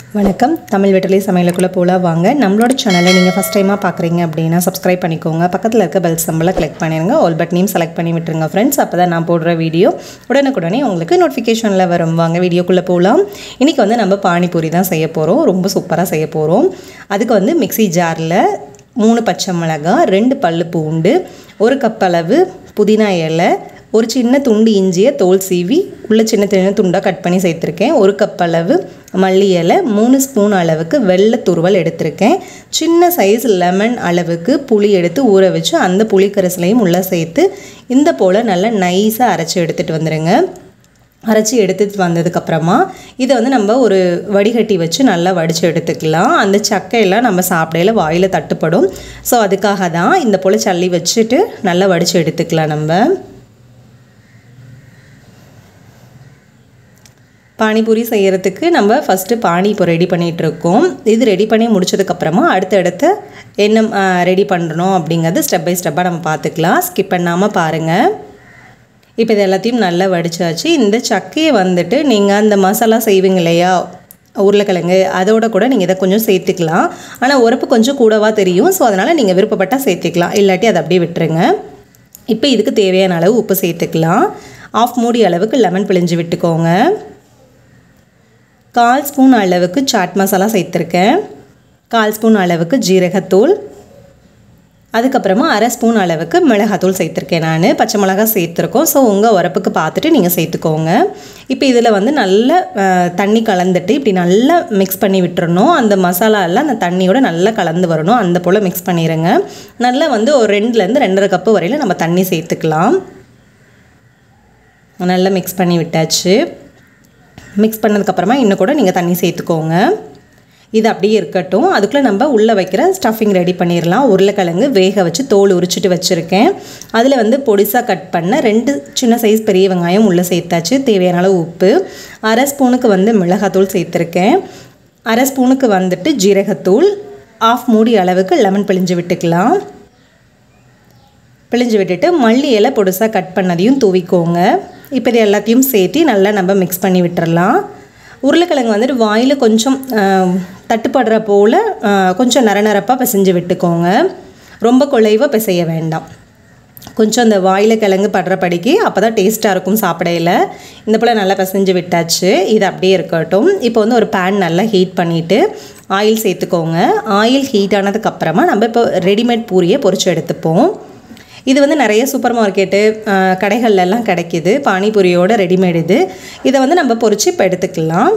வணக்கம் தமிழ் வெட்டலி சமையலுக்குள்ளே போகலாம் வாங்க நம்மளோட சேனலை நீங்கள் ஃபஸ்ட் டைமாக பார்க்குறீங்க அப்படின்னா சப்ஸ்கிரைப் பண்ணிக்கோங்க பக்கத்தில் இருக்க பெல் சிம்பிளை கிளிக் பண்ணிடுங்க ஆல் பட்டனையும் செலக்ட் பண்ணி விட்டுருங்க ஃப்ரெண்ட்ஸ் அப்போ தான் நான் போடுற வீடியோ உடனுக்குடனே உங்களுக்கு நோட்டிஃபிகேஷனில் வரும் வாங்க வீடியோக்குள்ளே போகலாம் இன்றைக்கி வந்து நம்ம பானிபூரி தான் செய்ய போகிறோம் ரொம்ப சூப்பராக செய்ய போகிறோம் அதுக்கு வந்து மிக்ஸி ஜாரில் மூணு பச்சை மிளகாய் ரெண்டு பல்லு பூண்டு ஒரு கப் அளவு புதினா இலை ஒரு சின்ன துண்டு இஞ்சியை தோல் சீவி உள்ள சின்ன சின்ன துண்டாக கட் பண்ணி சேர்த்துருக்கேன் ஒரு கப் அளவு மல்லி இலை மூணு ஸ்பூன் அளவுக்கு வெள்ளை துருவல் எடுத்திருக்கேன் சின்ன சைஸ் லெமன் அளவுக்கு புளி எடுத்து ஊற வச்சு அந்த புளி கரைசலையும் உள்ளே சேர்த்து இந்த போல் நல்லா நைஸாக அரைச்சி எடுத்துகிட்டு வந்துடுங்க அரைச்சி எடுத்துட்டு வந்ததுக்கப்புறமா இதை வந்து நம்ம ஒரு வடிகட்டி வச்சு நல்லா வடித்து எடுத்துக்கலாம் அந்த சக்கையெல்லாம் நம்ம சாப்பிடையில வாயில் தட்டுப்படும் ஸோ அதுக்காக தான் இந்த போல் சல்லி வச்சுட்டு நல்லா வடித்து எடுத்துக்கலாம் நம்ம பானிபூரி செய்கிறதுக்கு நம்ம ஃபஸ்ட்டு பானி இப்போ ரெடி பண்ணிகிட்ருக்கோம் இது ரெடி பண்ணி முடிச்சதுக்கப்புறமா அடுத்தடுத்து என்ன ரெடி பண்ணுறோம் அப்படிங்கிறது ஸ்டெப் பை ஸ்டெப்பாக நம்ம பார்த்துக்கலாம் ஸ்கிப் பண்ணாமல் பாருங்கள் இப்போ இது எல்லாத்தையும் நல்லா வடிச்சாச்சு இந்த சக்கையை வந்துட்டு நீங்கள் அந்த மசாலா செய்வீங்க இல்லையா உருளைக்கிழங்கு அதோட கூட நீங்கள் இதை கொஞ்சம் சேர்த்துக்கலாம் ஆனால் உரப்பு கொஞ்சம் கூடவா தெரியும் ஸோ அதனால் நீங்கள் விருப்பப்பட்டால் சேர்த்துக்கலாம் இல்லாட்டி அதை அப்படியே விட்டுருங்க இப்போ இதுக்கு தேவையான அளவு உப்பு சேர்த்துக்கலாம் ஆஃப் மூடி அளவுக்கு லெமன் பிழிஞ்சு விட்டுக்கோங்க கால் ஸ்பூன் அளவுக்கு சாட் மசாலா சேர்த்துருக்கேன் கால் ஸ்பூன் அளவுக்கு ஜீரகத்தூள் அதுக்கப்புறமா அரை ஸ்பூன் அளவுக்கு மிளகாத்தூள் சேர்த்துருக்கேன் நான் பச்சை மிளகா சேர்த்துருக்கோம் ஸோ உங்கள் உரப்புக்கு பார்த்துட்டு நீங்கள் சேர்த்துக்கோங்க இப்போ இதில் வந்து நல்ல தண்ணி கலந்துட்டு இப்படி நல்லா மிக்ஸ் பண்ணி விட்டுறணும் அந்த மசாலா எல்லாம் அந்த தண்ணியோட நல்லா கலந்து வரணும் அந்த போல் மிக்ஸ் பண்ணிடுங்க நல்லா வந்து ஒரு ரெண்டுலேருந்து ரெண்டரை கப்பு வரையில் நம்ம தண்ணி சேர்த்துக்கலாம் நல்லா மிக்ஸ் பண்ணி விட்டாச்சு மிக்ஸ் பண்ணதுக்கப்புறமா இன்னும் கூட நீங்கள் தண்ணி சேர்த்துக்கோங்க இது அப்படியே இருக்கட்டும் அதுக்குள்ளே நம்ம உள்ளே வைக்கிற ஸ்டஃபிங் ரெடி பண்ணிடலாம் உருளைக்கிழங்கு வேக வச்சு தோல் உரிச்சிட்டு வச்சுருக்கேன் அதில் வந்து பொடிசாக கட் பண்ண ரெண்டு சின்ன சைஸ் பெரிய வெங்காயம் உள்ளே சேர்த்தாச்சு தேவையான அளவு உப்பு அரை ஸ்பூனுக்கு வந்து மிளகாத்தூள் சேர்த்துருக்கேன் அரை ஸ்பூனுக்கு வந்துட்டு ஜீரகத்தூள் ஆஃப் மூடி அளவுக்கு லெமன் பிழிஞ்சு விட்டுக்கலாம் பிழிஞ்சு விட்டுட்டு மல்லி இலை பொடிசாக கட் பண்ணதையும் தூவிக்கோங்க இப்போ இது எல்லாத்தையும் சேர்த்து நல்லா நம்ம மிக்ஸ் பண்ணி விட்டுறலாம் உருளைக்கிழங்கு வந்துட்டு வாயில் கொஞ்சம் தட்டுப்படுற போல் கொஞ்சம் நர நரப்பாக பிசைஞ்சு விட்டுக்கோங்க ரொம்ப குலைவாக பிசைய வேண்டாம் கொஞ்சம் அந்த வாயில் கிழங்கு படுறபடிக்கு அப்போ தான் டேஸ்ட்டாக இருக்கும் சாப்பிடையில இந்த போல் நல்லா பிசைஞ்சு விட்டாச்சு இது அப்படியே இருக்கட்டும் இப்போ வந்து ஒரு பேன் நல்லா ஹீட் பண்ணிவிட்டு ஆயில் சேர்த்துக்கோங்க ஆயில் ஹீட் ஆனதுக்கப்புறமா நம்ம இப்போ ரெடிமேட் பூரியை பொரிச்சு எடுத்துப்போம் இது வந்து நிறைய சூப்பர் மார்க்கெட்டு கடைகள்லாம் கிடைக்கிது பானிபூரியோட ரெடிமேட் இது இதை வந்து நம்ம பொறிச்சு இப்போ எடுத்துக்கலாம்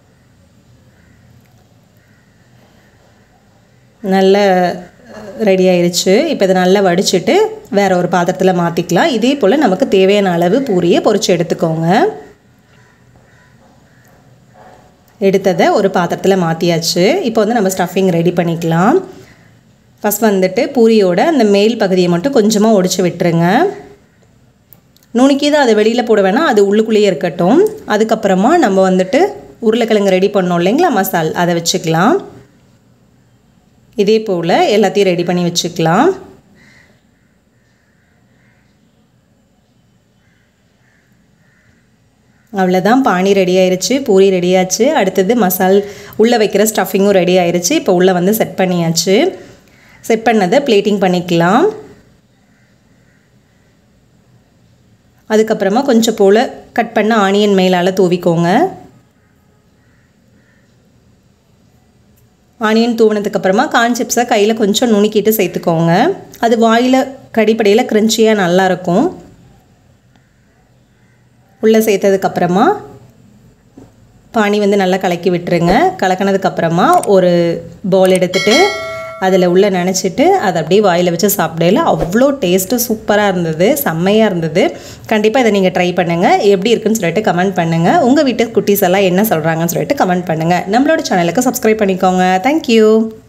நல்ல ரெடி ஆயிடுச்சு இப்போ இதை நல்லா வடிச்சிட்டு வேறு ஒரு பாத்திரத்தில் மாற்றிக்கலாம் இதே போல் நமக்கு தேவையான அளவு பூரியை பொறிச்சு எடுத்துக்கோங்க எடுத்ததை ஒரு பாத்திரத்தில் மாற்றியாச்சு இப்போ வந்து நம்ம ஸ்டஃபிங் ரெடி பண்ணிக்கலாம் ஃபஸ்ட் வந்துட்டு பூரியோட அந்த மேல் பகுதியை மட்டும் கொஞ்சமாக ஒடிச்சு விட்டுருங்க நுணுக்கி தான் அதை வெளியில் போட வேணாம் அது உள்ளுக்குள்ளேயே இருக்கட்டும் அதுக்கப்புறமா நம்ம வந்துட்டு உருளைக்கிழங்கு ரெடி பண்ணோம் இல்லைங்களா மசால் அதை வச்சுக்கலாம் இதே போல் எல்லாத்தையும் ரெடி பண்ணி வச்சுக்கலாம் அவ்வளோதான் பானி ரெடி ஆயிடுச்சு பூரி ரெடி ஆச்சு அடுத்தது மசால் உள்ளே வைக்கிற ஸ்டஃபிங்கும் ரெடி ஆயிடுச்சு இப்போ உள்ளே வந்து செட் பண்ணியாச்சு செட் பண்ணதை பிளேட்டிங் பண்ணிக்கலாம் அதுக்கப்புறமா கொஞ்சம் போல் கட் பண்ண ஆனியன் மேலால் தூவிக்கோங்க ஆனியன் தூவினதுக்கப்புறமா கார்ன் சிப்ஸை கையில் கொஞ்சம் நுணுக்கிட்டு சேர்த்துக்கோங்க அது வாயில் கடிப்படையில் க்ரன்ச்சியாக நல்லாயிருக்கும் உள்ளே சேர்த்ததுக்கப்புறமா பானி வந்து நல்லா கலக்கி விட்டுருங்க கலக்கினதுக்கப்புறமா ஒரு பவுல் எடுத்துகிட்டு அதில் உள்ளே நினச்சிட்டு அதை அப்படியே வாயில் வச்சு சாப்பிடையில அவ்வளோ டேஸ்ட்டு சூப்பராக இருந்தது செம்மையாக இருந்தது கண்டிப்பாக இதை நீங்கள் ட்ரை பண்ணுங்கள் எப்படி இருக்குன்னு சொல்லிட்டு கமெண்ட் பண்ணுங்கள் உங்கள் வீட்டு குட்டீஸ் எல்லாம் என்ன சொல்கிறாங்கன்னு சொல்லிட்டு கமெண்ட் பண்ணுங்கள் நம்மளோட சேனலுக்கு சப்ஸ்கிரைப் பண்ணிக்கோங்க தேங்க்யூ